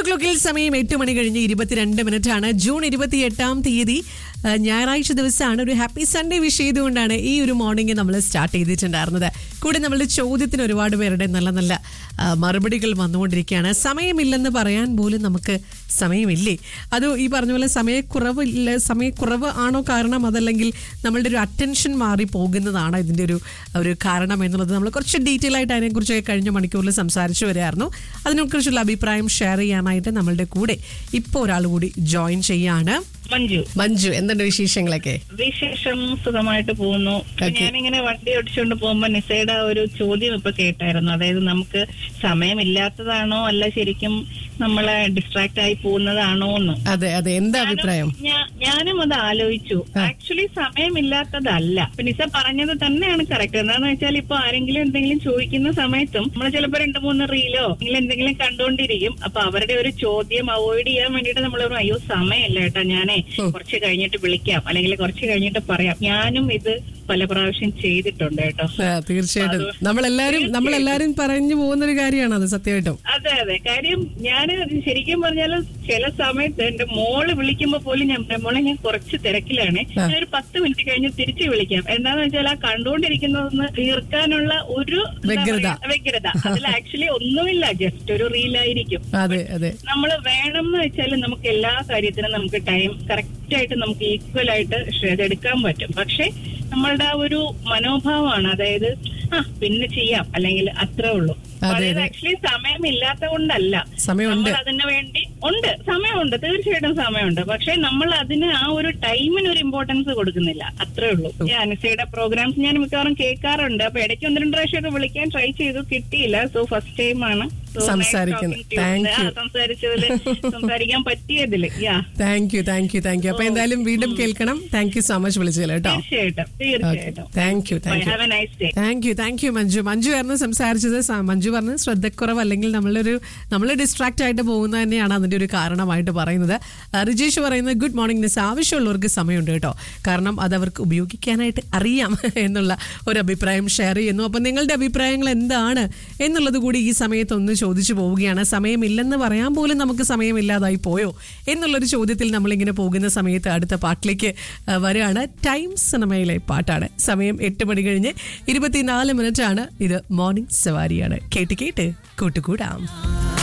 Studio ക്ലോക്കിൽ സമയം എട്ട് മണി കഴിഞ്ഞ് ഇരുപത്തിരണ്ട് മിനിറ്റ് ആണ് ജൂൺ ഇരുപത്തി എട്ടാം തീയതി ആ, ഞായറാഴ്ച ദിവസമാണ് ഒരു ഹാപ്പി സൺഡേ വിഷ് ചെയ്തുകൊണ്ടാണ് ഈ ഒരു മോർണിംഗ് നമ്മൾ സ്റ്റാർട്ട് ചെയ്തിട്ടുണ്ടായിരുന്നത് കൂടെ നമ്മളുടെ ചോദ്യത്തിന് ഒരുപാട് പേരുടെ നല്ല നല്ല ആ, മറുപടികൾ വന്നുകൊണ്ടിരിക്കുകയാണ് സമയമില്ലെന്ന് പറയാൻ പോലും നമുക്ക് സമയമില്ലേ അത് ഈ പറഞ്ഞ പോലെ സമയക്കുറവില്ല സമയക്കുറവ് ആണോ കാരണം അതല്ലെങ്കിൽ നമ്മളുടെ ഒരു അറ്റൻഷൻ മാറി പോകുന്നതാണോ ഇതിൻ്റെ ഒരു ഒരു കാരണം എന്നുള്ളത് നമ്മൾ കുറച്ച് ഡീറ്റെയിൽ ആയിട്ട് അതിനെക്കുറിച്ച് കഴിഞ്ഞ മണിക്കൂറിൽ സംസാരിച്ചു വരികയായിരുന്നു അതിനെക്കുറിച്ചുള്ള അഭിപ്രായം ഷെയർ ചെയ്യാനായിട്ട് നമ്മളുടെ കൂടെ ഇപ്പോൾ ഒരാൾ കൂടി ജോയിൻ ചെയ്യാണ് മഞ്ജു മഞ്ജു എന്തുണ്ട് വിശേഷങ്ങളൊക്കെ വിശേഷം സുഖമായിട്ട് പോകുന്നു ഇപ്പൊ Okay. ഞാനിങ്ങനെ വണ്ടി ഓടിച്ചുകൊണ്ട് പോകുമ്പോ നിസയുടെ ഒരു ചോദ്യം ഇപ്പൊ കേട്ടായിരുന്നു അതായത് നമുക്ക് സമയമില്ലാത്തതാണോ അല്ല ശരിക്കും നമ്മളെ ഡിസ്ട്രാക്ട് ആയി പോകുന്നതാണോ എന്ന് അതെ അതെ എന്താ അഭിപ്രായം ഞാ- ഞാനും അത് ആലോചിച്ചു ആക്ച്വലി സമയമില്ലാത്തതല്ല ഇപ്പൊ നിസ പറഞ്ഞത് തന്നെയാണ് കറക്റ്റ് എന്താന്ന് വെച്ചാൽ ഇപ്പൊ ആരെങ്കിലും എന്തെങ്കിലും ചോദിക്കുന്ന സമയത്തും നമ്മൾ ചിലപ്പോ രണ്ട് മൂന്ന് റീലോ അല്ലെങ്കിൽ എന്തെങ്കിലും കണ്ടുകൊണ്ടിരിക്കും അപ്പൊ അവരുടെ ഒരു ചോദ്യം അവോയ്ഡ് ചെയ്യാൻ വേണ്ടിയിട്ട് നമ്മൾ പറയും അയ്യോ സമയമില്ല കേട്ടോ ഞാനേ കുറച്ച് കഴിഞ്ഞിട്ട് വിളിക്കാം അല്ലെങ്കിൽ കുറച്ച് കഴിഞ്ഞിട്ട് പറയാം ഞാനും ഇത് പല പ്രാവശ്യം ചെയ്തിട്ടുണ്ട് കേട്ടോ ആ, തീർച്ചയായിട്ടും നമ്മളെല്ലാരും നമ്മളെല്ലാരും പറഞ്ഞു പോകുന്ന ഒരു കാര്യമാണ് അത് സത്യമായിട്ടും അതെ അതെ കാര്യം ഞാൻ ശരിക്കും പറഞ്ഞാൽ ചില സമയത്ത് എന്റെ മോള് വിളിക്കുമ്പോ പോലും ഞാൻ പറയും, മോളെ ഞാൻ കുറച്ച് തിരക്കിലാണ് ഞാൻ ഒരു പത്ത് മിനിറ്റ് കഴിഞ്ഞ് തിരിച്ചു വിളിക്കാം എന്താന്ന് വെച്ചാൽ ആ കണ്ടുകൊണ്ടിരിക്കുന്നതൊന്ന് തീർക്കാനുള്ള ഒരു എന്താ വ്യഗ്രത. പറയാ, വ്യഗ്രത അതിൽ ആക്ച്വലി ഒന്നുമില്ല ജസ്റ്റ് ഒരു റീലായിരിക്കും അതെ അതെ നമ്മൾ വേണം എന്ന് വെച്ചാൽ നമുക്ക് എല്ലാ കാര്യത്തിനും നമുക്ക് ടൈം കറക്റ്റ് ആയിട്ട് നമുക്ക് ഈക്വൽ ആയിട്ട് ഷെയർ എടുക്കാൻ പറ്റും പക്ഷെ നമ്മളുടെ ആ ഒരു മനോഭാവമാണ് അതായത് ആ പിന്നെ ചെയ്യാം അല്ലെങ്കിൽ അത്രേ ഉള്ളൂ അതെ, അതായത് അതെ. ആക്ച്വലി സമയമില്ലാത്ത കൊണ്ടല്ല സമയമുണ്ട് നമ്മൾ അതിന് വേണ്ടി ഉണ്ട് സമയമുണ്ട് തീർച്ചയായിട്ടും സമയമുണ്ട് പക്ഷെ നമ്മൾ അതിന് ആ ഒരു ടൈമിന് ഒരു ഇമ്പോർട്ടൻസ് കൊടുക്കുന്നില്ല അത്രേ ഉള്ളൂ ഞാൻ അനിസയുടെ പ്രോഗ്രാംസ് ഞാൻ മിക്കവാറും കേൾക്കാറുണ്ട് അപ്പൊ ഇടയ്ക്ക് ഒന്ന് രണ്ട് പ്രാവശ്യമൊക്കെ വിളിക്കാൻ ട്രൈ ചെയ്തു കിട്ടിയില്ല സോ ഫസ്റ്റ് ടൈം ആണ് So, nice സംസാരിക്കുന്നു. talking to you. Thank ആ, you. സംസാരിച്ചതില് സംസാരിക്കാൻ പറ്റിയതില് യാ thank you thank you thank you അപ്പൊ എന്തായാലും വീണ്ടും കേൾക്കണം താങ്ക് യു സോ മച്ച് വിളിച്ചതിൽ കേട്ടോ തീർച്ചയായിട്ടും തീർച്ചയായിട്ടും thank you thank you have a nice day thank you thank you Manju Manju ആയിരുന്നു സംസാരിച്ചത് സ- മഞ്ജു പറഞ്ഞത് ശ്രദ്ധക്കുറവ് അല്ലെങ്കിൽ നമ്മളൊരു നമ്മൾ ഡിസ്ട്രാക്ട് ആയിട്ട് പോകുന്നത് തന്നെയാണ് അതിന്റെ ഒരു കാരണമായിട്ട് പറയുന്നത് ആ, റിജേഷ് പറയുന്നത് ഗുഡ് മോർണിംഗ് നിസ് ആവശ്യമുള്ളവർക്ക് സമയമുണ്ട് കേട്ടോ കാരണം അത് അവർക്ക് ഉപയോഗിക്കാനായിട്ട് അറിയാം എന്നുള്ള ഒരു അഭിപ്രായം ഷെയർ ചെയ്യുന്നു അപ്പം നിങ്ങളുടെ അഭിപ്രായങ്ങൾ എന്താണ് എന്നുള്ളത് കൂടി ഈ സമയത്ത് ഒന്ന് ചോദിച്ചു പോവുകയാണ് സമയമില്ലെന്ന് പറയാൻ പോലും നമുക്ക് സമയമില്ലാതായി പോയോ എന്നുള്ളൊരു ചോദ്യത്തിൽ നമ്മളിങ്ങനെ പോകുന്ന സമയത്ത് അടുത്ത പാട്ടിലേക്ക് ആ, വരികയാണ് ടൈം സിനിമയിലെ പാട്ടാണ് സമയം എട്ട് മണി കഴിഞ്ഞ് ഇരുപത്തിനാല് മിനിറ്റ് ആണ് ഇത് മോർണിംഗ് സവാരിയാണ് കേട്ട് കേട്ട് കൂട്ടുകൂടാം